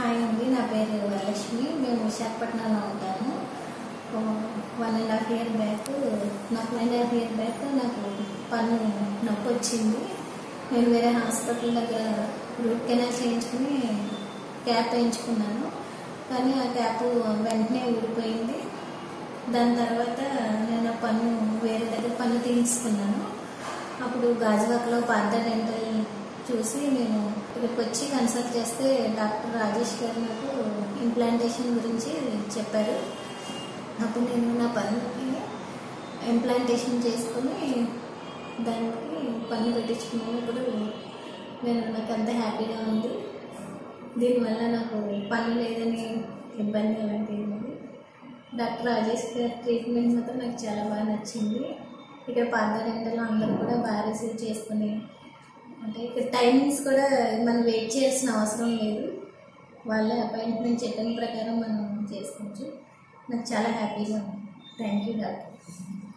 hi అండి నా పేరు వరలక్ష్మి మేము విశాఖపట్నంలో ఉంటాము one and half year back నాకు one and half year back నాకు పన్ను నొప్పి వచ్చింది నేను వేరే హాస్పిటల్ దగ్గర రూట్ కెనాల్ చేయించుకుని క్యాప్ వేయించుకున్నాను కానీ ఆ క్యాప్ వెంటనే ఊడిపోయింది దాని తర్వాత నేను ఆ పన్ను వేరే దగ్గర పన్ను తీసుకున్నాను అప్పుడు గాజువాకలో పార్థ డెంటల్ చూసి నేను ఇక్కడికి వచ్చి కన్సల్ట్ చేస్తే డాక్టర్ రాజేష్ గారు నాకు ఇంప్లాంటేషన్ గురించి చెప్పారు అప్పుడు నేను నా పన్నుకి ఇంప్లాంటేషన్ చేసుకుని దానికి పన్ను పెట్టించుకున్నాను ఇప్పుడు నేను నాకు అంత హ్యాపీగా ఉంది దీనివల్ల నాకు పన్ను లేదని ఇబ్బంది అలాంటివి లేదు డాక్టర్ రాజేష్ గారి ట్రీట్మెంట్ మాత్రం నాకు చాలా బాగా నచ్చింది ఇక్కడ పార్థ డెంటల్లో అందరూ కూడా బాగా రిసీవ్ చేసుకుని అంటే ఇక్కడ టైమింగ్స్ కూడా మనం వెయిట్ చేయాల్సిన అవసరం లేదు వాళ్ళే అపాయింట్మెంట్ చెప్పిన ప్రకారం మనం చేసుకోవచ్చు నాకు చాలా హ్యాపీగా ఉంది థ్యాంక్ యూ డాక్టర్